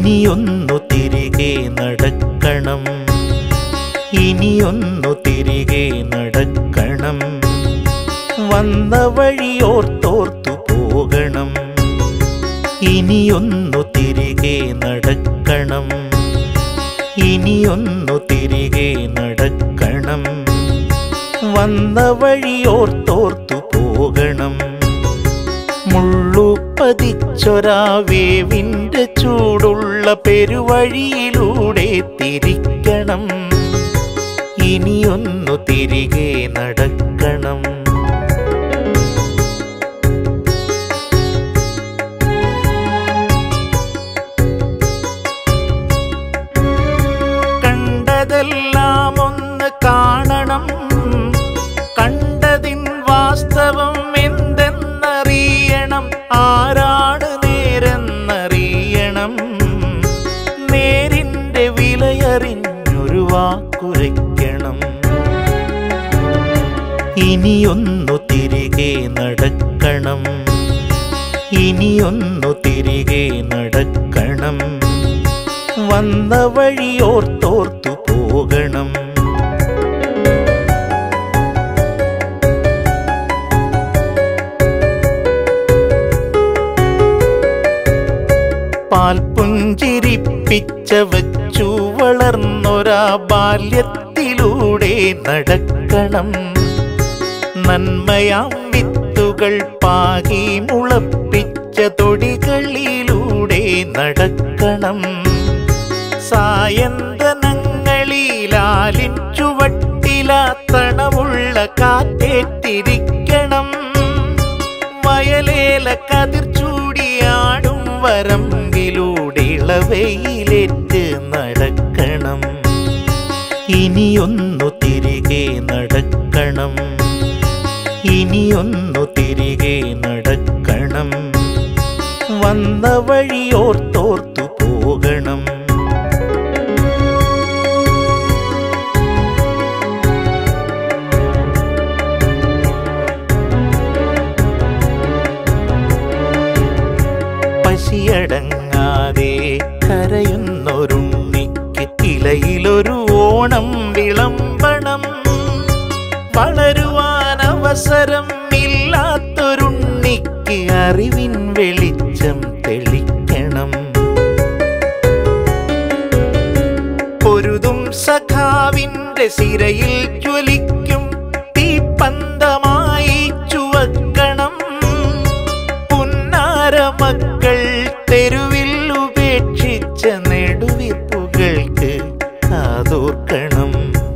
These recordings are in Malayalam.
ഇനിയൊന്നു തിരികെ നടക്കണം ഇനിയൊന്നു തിരികെ നടക്കണം വന്ന വഴിയോർത്തോർത്തു പോകണം ഇനിയൊന്നു തിരികെ നടക്കണം ഇനിയൊന്നു തിരികെ നടക്കണം വന്ന വഴിയോർത്തോർത്തു പോകണം മുള്ളുപതിച്ചൊരാവേവിൻ്റെ ചൂടുള്ള പെരുവഴിയിലൂടെ തിരിക്കണം ഇനിയൊന്നു തിരികെ നടക്കണം കണ്ടതെല്ലാം ഒന്ന് കാണണം കണ്ടതിൻ വാസ്തവം എന്തെന്നറിയണം ആരാണ് നേരെന്നറിയണം നേരിൻ്റെ വിലയറിഞ്ഞൊരു വാക്കുരയ്ക്കണം ഇനിയൊന്നു തിരികെ നടക്കണം ഇനിയൊന്നു തിരികെ നടക്കണം വന്ന വഴിയോർത്തോർത്തു പോകണം പാൽപുഞ്ചിരിപ്പിച്ച വച്ചു വളർന്നൊരാ ബാല്യത്തിലൂടെ നടക്കണം നന്മയാം വിത്തുകൾ പാകി മുളപ്പിച്ച തൊടികളിലൂടെ നടക്കണം സായന്തനങ്ങളിലാലിൻ ചുവട്ടിലാത്തണമുള്ള കാറ്റേറ്റിരിക്കണം വയലേല കതിർ ചൂടിയാടും വരമ്പിലൂടെ ഇളവയിലേറ്റ് നടക്കണം ഇനിയൊന്നു തിരികെ നടക്കണം ഇനിയൊന്നു തിരികെ നടക്കണം വന്ന വഴിയോർത്തോർത്തു പോകണം പശിയടങ്ങാതെ കരയുന്നൊരുണ്ണിക്ക് ഇലയിലൊരു ഓണം വിളമ്പണം വളരുവാൻ അവസരം ഇല്ലാത്തൊരുണ്ണിക്ക് അറിവിൻ വെളിച്ചം തെളിക്കണം പൊരുതും സഖാവിന്റെ സിരയിൽ ജ്വലിക്കും തീപ്പന്തമായി ചുവക്കണം പുന്നാര മക്കൾ തെരുവിൽ ഉപേക്ഷിച്ച നെടുവിപ്പുകൾക്ക് കാതോർക്കണം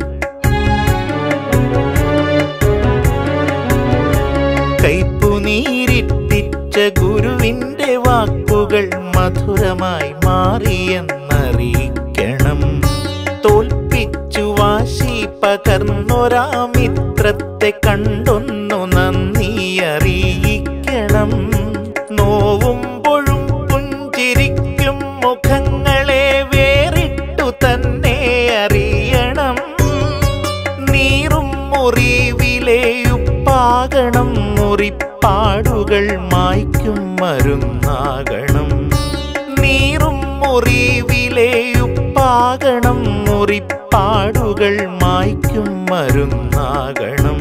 കൈപ്പുനീരിട്ടിച്ച ഗുരുവിന്റെ വാക്കുകൾ മധുരമായി മാറിയെന്നറിയിക്കണം തോൽപ്പിച്ചു വാശി പകർന്നൊരാ മിത്രത്തെ കണ്ടൊന്നു നന്ദി അറിയിക്കണം നോവുമ്പോഴും പുഞ്ചിരിക്കും മുഖങ്ങളെ വേറിട്ടു തന്നെ അറിയണം നീറും മുറിവിലെ ഉപ്പാകണം മുറിപ്പാടുകൾ മായ്ക്കും മരുന്നാകണം നീറും മുറിവിലെ ഉപ്പാകണം മുറിപ്പാടുകൾ മായ്ക്കും മരുന്നാകണം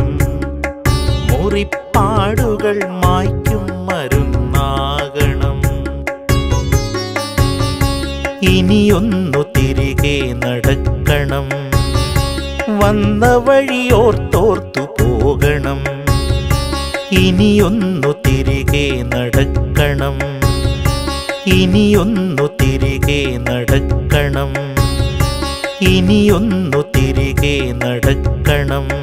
മുറിപ്പാടുകൾ മായ്ക്കും മരുന്നാകണം ഇനിയൊന്നു തിരികെ നടക്കണം വന്ന വഴിയോർത്തോർത്തു പോകണം ഇനിയൊന്നു തിരികെ നടക്കണം ഇനിയൊന്നു തിരികെ നടക്കണം ഇനിയൊന്നു തിരികെ നടക്കണം